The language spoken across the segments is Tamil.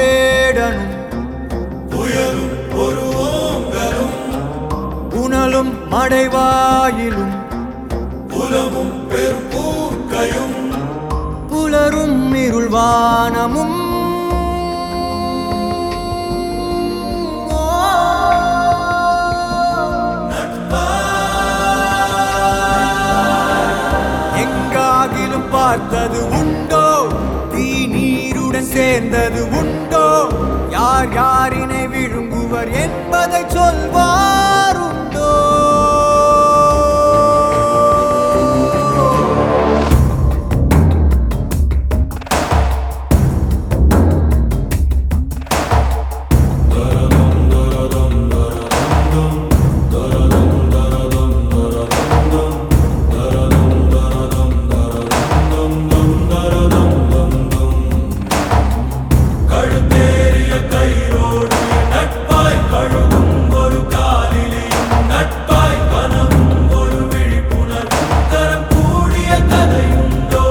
வேடனும் புயலும் ஒரு ஓங்கலும் புனலும் மடைவாயிலும் புலமும் பெரும்பூக்கையும் புலரும் இருள்வானமும் எங்காகிலும் பார்த்தது உண்டோ தீ நீருடன் சேர்ந்தது உண்டோ யார் யாரினை விழுங்குவர் என்பதை சொல்வாருண்டோ கழுத்தேறிய கயிறோடு நட்பாய் கழுவும் ஒரு காலிலேயும் நட்பாய் கனவும் ஒரு விழிப்புணர்வும் தரம் கூடிய கதையுண்டோ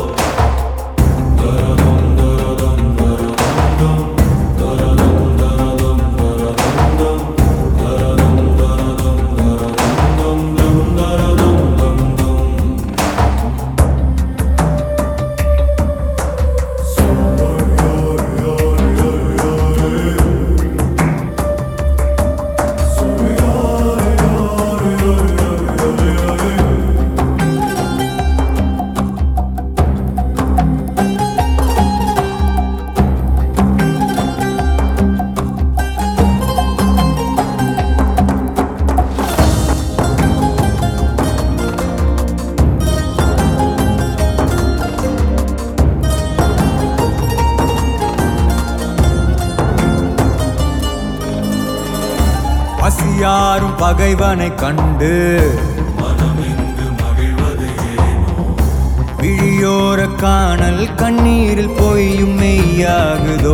பசியாரும் பகைவனை கண்டு மனம் இங்கு மகிழ்வது ஏனோ விழியோர காணல் கண்ணீரில் பொய்யும் மெய்யாகுதோ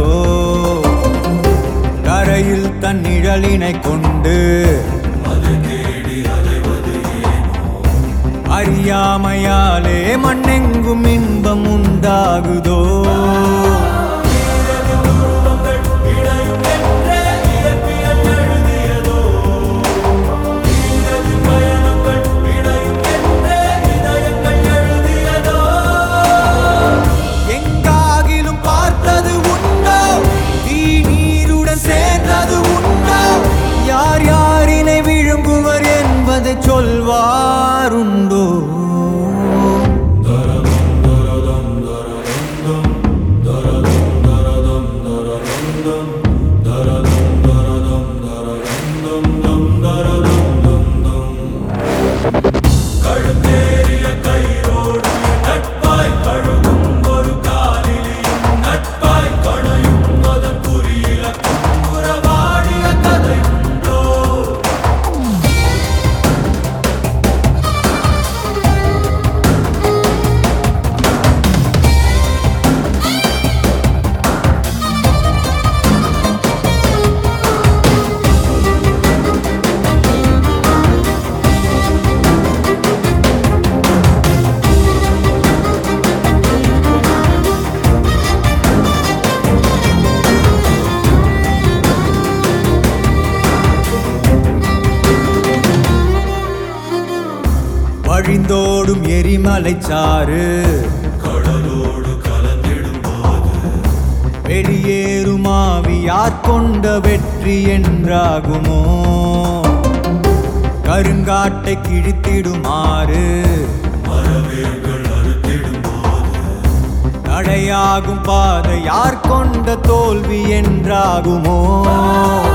கரையில் தன் நிழலினை கொண்டு அது தேடி அலைவது ஏனோ அறியாமையாலே மண்ணெங்கும் இன்பம் உண்டாகுதோ உருவங்கள் இணையும் என்றே இயற்பியல் எழுதியதோ ஈரது பயணங்கள் இணையும் என்றே இதயங்கள் எழுதியதோ எங்காகிலும் பார்த்தது உண்டோ தீ நீருடன் சேர்ந்தது உண்டோ யார் யாரினை விழுங்குவர் என்பதை சொல்வாருண்டோ கழுத்தேறிய கயிறோடு நட்பாய் கழுவும் ஒரு காலிலேயும் நட்பாய் கணையும் அதன் குறியிலக்கும் உறவாடிய கதையுண்டோ வழிந்தோடும் எரிமலை சாறு கடலோடு கலந்திடும் போது வெளியேறும் ஆவியார் கொண்ட வெற்றி என்றாகுமோ கருங்காட்டை கிழித்திடுமாறு மரவேர்கள் அறுத்திடும் போது தடையாகும் பாதை யார் கொண்ட தோல்வி என்றாகுமோ